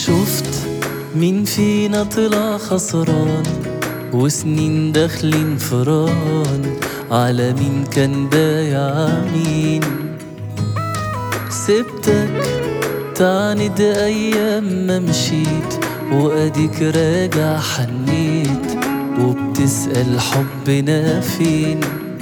شفت مين فينا طلع خسران وسنين داخلين فران على مين كان بايع مين سبتك تعند ايام ما مشيت واديك راجع حنيت وبتسأل حبنا فين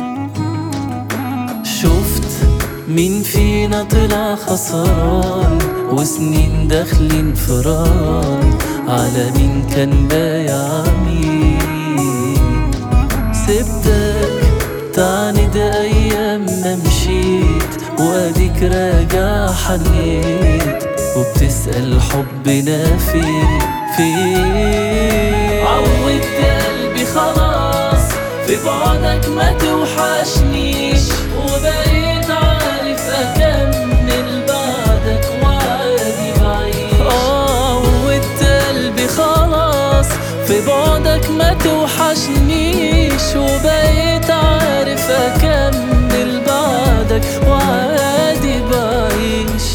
شفت مين فينا طلع خسران وسنين داخلين فران على مين كان بايع مين سبتك تعند ايام ما مشيت واديك راجع حنيت وبتسأل حبنا فين فين عودت قلبي خلاص في بعدك ما توحشنيش وبقيت عارف اكمل بعدك وعادي بعيش عودت قلبي خلاص في بعدك ما توحشنيش وبقيت عارف اكمل بعدك وعادي بعيش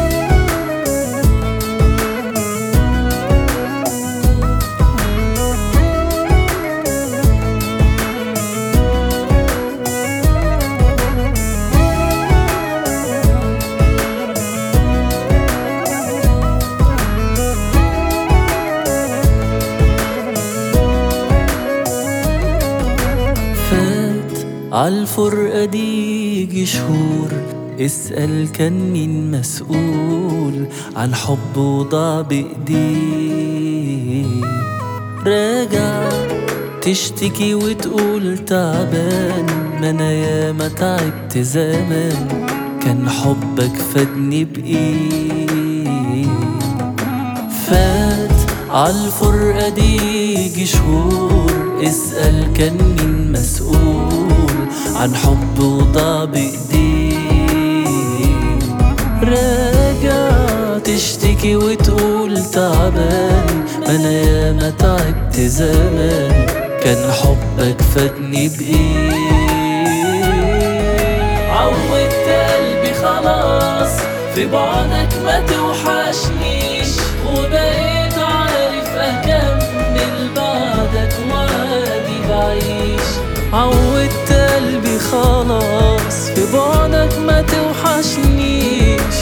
فات عالفرقة دي يجي شهور اسأل كان مين مسؤول عن حب وضاع بإيديه راجع تشتكي وتقول تعبان ما انا ياما تعبت زمان كان حبك فادني بإيه فات عالفرقة دي يجي شهور اسأل كان مين مسؤول عن حب وضاع بإيديه راجع تشتكي وتقول تعبان ما انا ياما تعبت زمان كان حبك فادني بإيه عودت قلبي خلاص في بعدك ما توحشنيش وبقيت عارف أكمل بعدك وعادي بعيش عودت قلبي خلاص في بعدك ما توحشنيش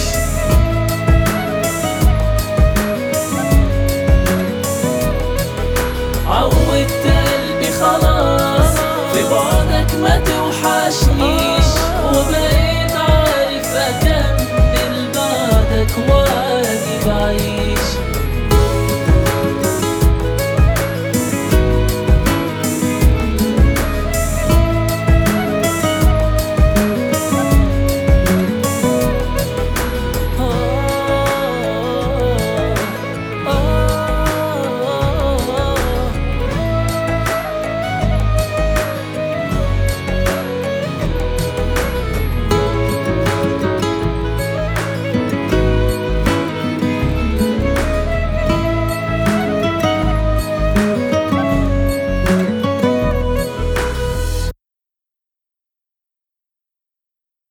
عودت قلبي خلاص في بعدك ما توحشنيش وبقيت عارف أكمل بعدك وعادي بعيش